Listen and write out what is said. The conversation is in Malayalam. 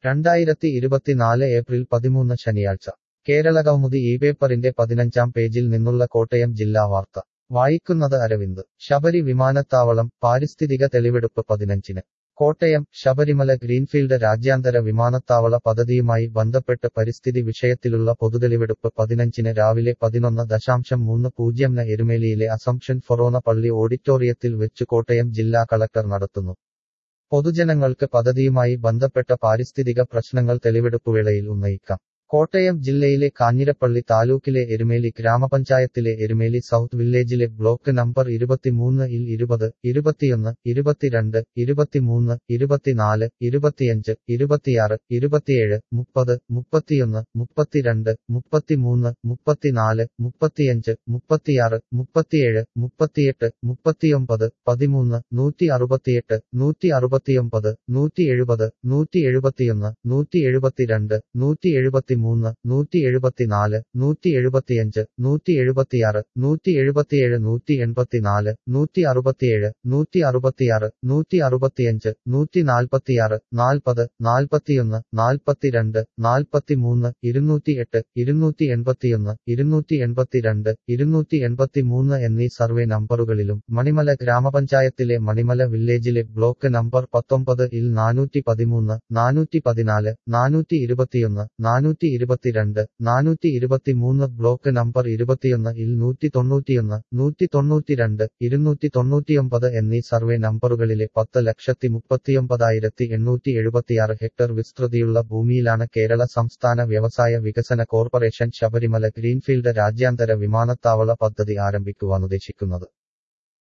രണ്ടായിരത്തി ഇരുപത്തിനാല് ഏപ്രിൽ പതിമൂന്ന് ശനിയാഴ്ച കേരള കൗമുദി ഈ പേപ്പറിന്റെ പതിനഞ്ചാം പേജിൽ നിന്നുള്ള കോട്ടയം ജില്ലാ വാർത്ത വായിക്കുന്നത് അരവിന്ദ് ശബരി വിമാനത്താവളം പാരിസ്ഥിതിക തെളിവെടുപ്പ് പതിനഞ്ചിന് കോട്ടയം ശബരിമല ഗ്രീൻഫീൽഡ് രാജ്യാന്തര വിമാനത്താവള പദ്ധതിയുമായി ബന്ധപ്പെട്ട് പരിസ്ഥിതി വിഷയത്തിലുള്ള പൊതുതെളിവെടുപ്പ് പതിനഞ്ചിന് രാവിലെ പതിനൊന്ന് ദശാംശം മൂന്ന് പൂജ്യം ന് എരുമേലിയിലെ അസംഷൻ ഫൊറോന പള്ളി ഓഡിറ്റോറിയത്തിൽ വെച്ച് കോട്ടയം ജില്ലാ കളക്ടർ നടത്തുന്നു പൊതുജനങ്ങൾക്ക് പദ്ധതിയുമായി ബന്ധപ്പെട്ട പാരിസ്ഥിതിക പ്രശ്നങ്ങൾ തെളിവെടുപ്പുവേളയിൽ ഉന്നയിക്കാം കോട്ടയം ജില്ലയിലെ കാഞ്ഞിരപ്പള്ളി താലൂക്കിലെ എരുമേലി ഗ്രാമപഞ്ചായത്തിലെ എരുമേലി സൗത്ത് വില്ലേജിലെ ബ്ലോക്ക് നമ്പർ ഇരുപത്തിമൂന്ന് ഇൽ ഇരുപത് ഇരുപത്തിയൊന്ന് ഇരുപത്തിരണ്ട് ഇരുപത്തിമൂന്ന് ഇരുപത്തിനാല് ഇരുപത്തിയഞ്ച് ഇരുപത്തിയാറ് ഇരുപത്തിയേഴ് മുപ്പത് മുപ്പത്തിയൊന്ന് മുപ്പത്തിരണ്ട് മുപ്പത്തിമൂന്ന് മുപ്പത്തിനാല് മുപ്പത്തിയഞ്ച് മുപ്പത്തിയാറ് മുപ്പത്തിയേഴ് മുപ്പത്തിയെട്ട് മുപ്പത്തിയൊമ്പത് പതിമൂന്ന് നൂറ്റി അറുപത്തിയെട്ട് നൂറ്റി അറുപത്തിയൊമ്പത് നൂറ്റി എഴുപത് നൂറ്റി എഴുപത്തിയൊന്ന് നൂറ്റി എഴുപത്തിരണ്ട് നൂറ്റി എഴുപത്തിമൂന്ന് നൂറ്റി എഴുപത്തിനാല് നൂറ്റി എഴുപത്തിയഞ്ച് നൂറ്റി എഴുപത്തിയാറ് നൂറ്റി എഴുപത്തിയേഴ് നൂറ്റി എൺപത്തിനാല് നൂറ്റി അറുപത്തിയേഴ് നൂറ്റി അറുപത്തിയാറ് നൂറ്റി അറുപത്തിയഞ്ച് നൂറ്റി നാൽപ്പത്തിയാറ് നാൽപ്പത് നാൽപ്പത്തിയൊന്ന് നാൽപ്പത്തിരണ്ട് നാൽപ്പത്തിമൂന്ന് ഇരുന്നൂറ്റി എട്ട് ഇരുന്നൂറ്റി എൺപത്തിയൊന്ന് ഇരുന്നൂറ്റി എൺപത്തിരണ്ട് ഇരുന്നൂറ്റി എൺപത്തിമൂന്ന് എന്നീ സർവേ നമ്പറുകളിലും മണിമല ഗ്രാമപഞ്ചായത്തിലെ മണിമല വില്ലേജിലെ ബ്ലോക്ക് നമ്പർ പത്തൊമ്പത് ഇൽ നാനൂറ്റി പതിമൂന്ന് നാനൂറ്റി പതിനാല് നാനൂറ്റി ഇരുപത്തിയൊന്ന് നാനൂറ്റി ഇരുപത്തിരണ്ട് നാനൂറ്റി ഇരുപത്തിമൂന്ന് ബ്ലോക്ക് നമ്പർ ഇരുപത്തിയൊന്ന് ഇൽ നൂറ്റി തൊണ്ണൂറ്റിയൊന്ന് നൂറ്റി തൊണ്ണൂറ്റിരണ്ട് ഇരുന്നൂറ്റി തൊണ്ണൂറ്റിയൊമ്പത് എന്നീ സർവേ നമ്പറുകളിലെ പത്ത് ലക്ഷത്തി മുപ്പത്തിയൊമ്പതായിരത്തി എണ്ണൂറ്റി എഴുപത്തിയാറ് ഹെക്ടർ വിസ്തൃതിയുള്ള ഭൂമിയിലാണ് കേരള സംസ്ഥാന വ്യവസായ വികസന കോർപ്പറേഷൻ ശബരിമല ഗ്രീൻഫീൽഡ് രാജ്യാന്തര വിമാനത്താവള പദ്ധതി ആരംഭിക്കുവാനുദ്ദേശിക്കുന്നത്